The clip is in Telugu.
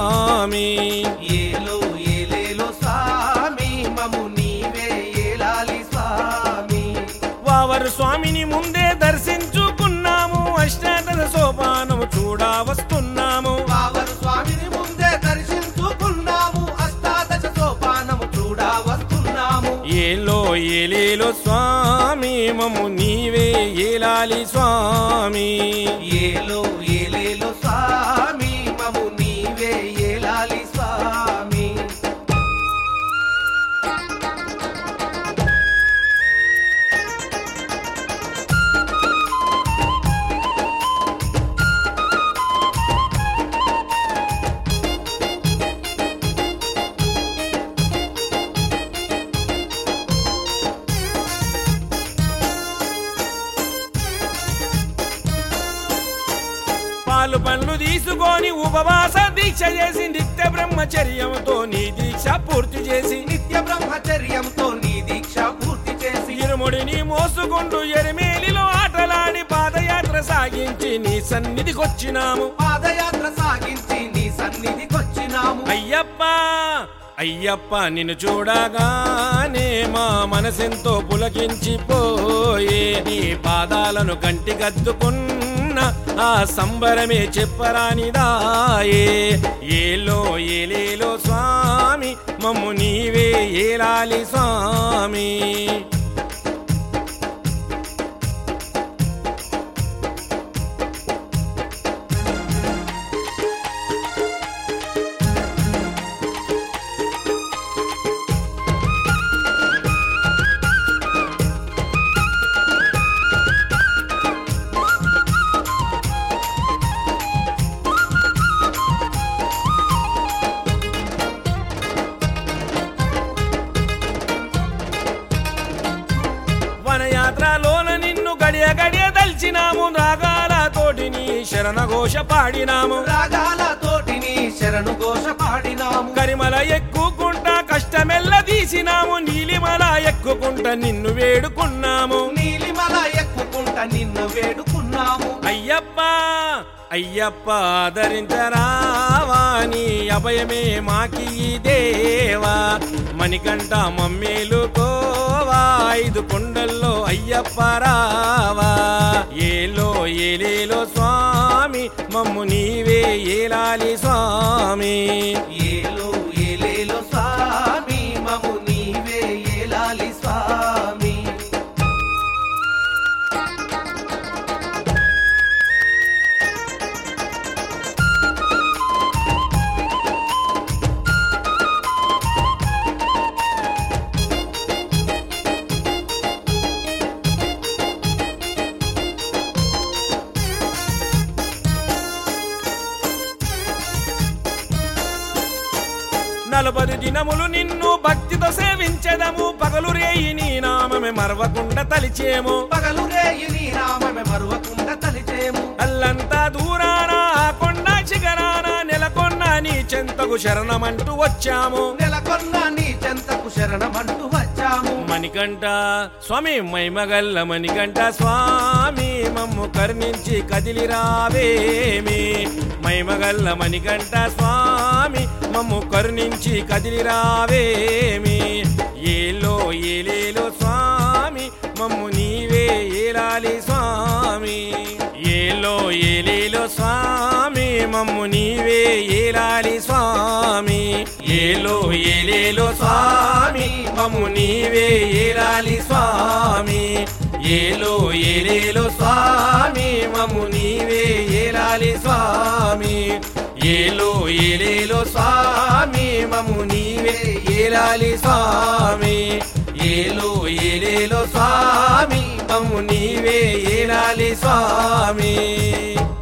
స్వామి ఏలో ఏలేలో స్వామి మము నీవే ఏలాలి స్వామి వావరు స్వామిని ముందే దర్శించుకున్నాము అష్టాదశ సోపానము చూడా వస్తున్నాము పావరు స్వామిని ముందే దర్శించుకున్నాము అష్టాదశ సోపానము చూడా వస్తున్నాము ఏలో ఏలేలో స్వామి మము నీవే ఏలాలి స్వామి ఏలో ఏలేలో స్వామి మము నీవే ఏలాలి స్వామి పాలు పండ్లు తీసుకొని ఉపవాస దీక్ష చేసి నిత్య బ్రహ్మచర్యంతో నీ దీక్ష పూర్తి చేసి నిత్య బ్రహ్మచర్యంతో నీ దీక్ష పూర్తి చేసి ఇరుముడిని మోసుకుంటూ ఎరిమేలిలో ఆటలాడి పాదయాత్ర సాగించి నీ సన్నిధికొచ్చినాము పాదయాత్ర సాగించి నీ సన్నిధికొచ్చినాము అయ్యప్ప అయ్యప్ప నిన్ను చూడగానే మా మనసెంతో పులకించిపోయే నీ పాదాలను కంటికద్దుకున్న ఆ సంబరమే చెప్పరానిదాయే ఏలో ఏలేలో స్వామి మమ్ము నీవే ఏలాలి స్వామి వనయాత్రలోన నిన్ను గడియ గడియ దల్చినాము రాగాల తోటి నీ శరణఘోష పాడినాము రాగాల తోటిని శరణు ఘోష పాడినాము కరిమల ఎక్కుకుంటా కష్టమెల్ల తీసినాము నీలిమల ఎక్కుకుంటా నిన్ను వేడుకున్నాము నీలిమల ఎక్కుకుంటా నిన్ను వేడుకున్నాము అయ్యప్ప అయ్యప్ప ఆదరించరావా నీ అభయమే మాకి ఈ దేవా మణికంఠ మమ్మేలుకోవా ఐదు కొండల్లో అయ్యప్ప రావా ఏలో ఏలేలో స్వామి మమ్ము నీవే ఏలాలి స్వామి ఏలో ఏలేలో స్వామి మము నీవే ఏలాలి స్వామి నలపది దినములు నిన్ను భక్తితో సేవించదము పగలు రేయి నీ నామమే మరవకుండా తలిచేము పగలు రేయి నీ నామమే మరువకుండా తలిచేము అల్లంతా దూరాన ఆ కొండ శిఖరాన నెలకొన్న నీ చెంతకు శరణమంటూ వచ్చాము నెలకొన్న నీ చెంతకు శరణమంటూ వచ్చాము మణికంఠ స్వామి మైమగల్ల మణికంఠ స్వామి మమ్ము కరుణించి కదిలి రావేమి మైమగల్ల మణికంఠ స్వామి మమ్ము కరుణించి కదిలి రావేమి ఏలో ఏలేలో స్వామి మమ్ము నీవే ఏలాలి స్వామి ఏలో ఏలేలో స్వామి మమ్ము నీవే ఏలాలి స్వామి ఏలో ఏలేలో స్వామి మమ్ము నీవే ఏలాలి స్వామి ఏలో ఏలేలో స్వామి మమ్ము నీవే ఏలాలి స్వామి ఏలో ఏలేలో స్వామి మమ్ము నీవే ఏలాలి స్వామి ఏలో ఏలేలో స్వామి మమ్ము నీవే ఏలాలి స్వామి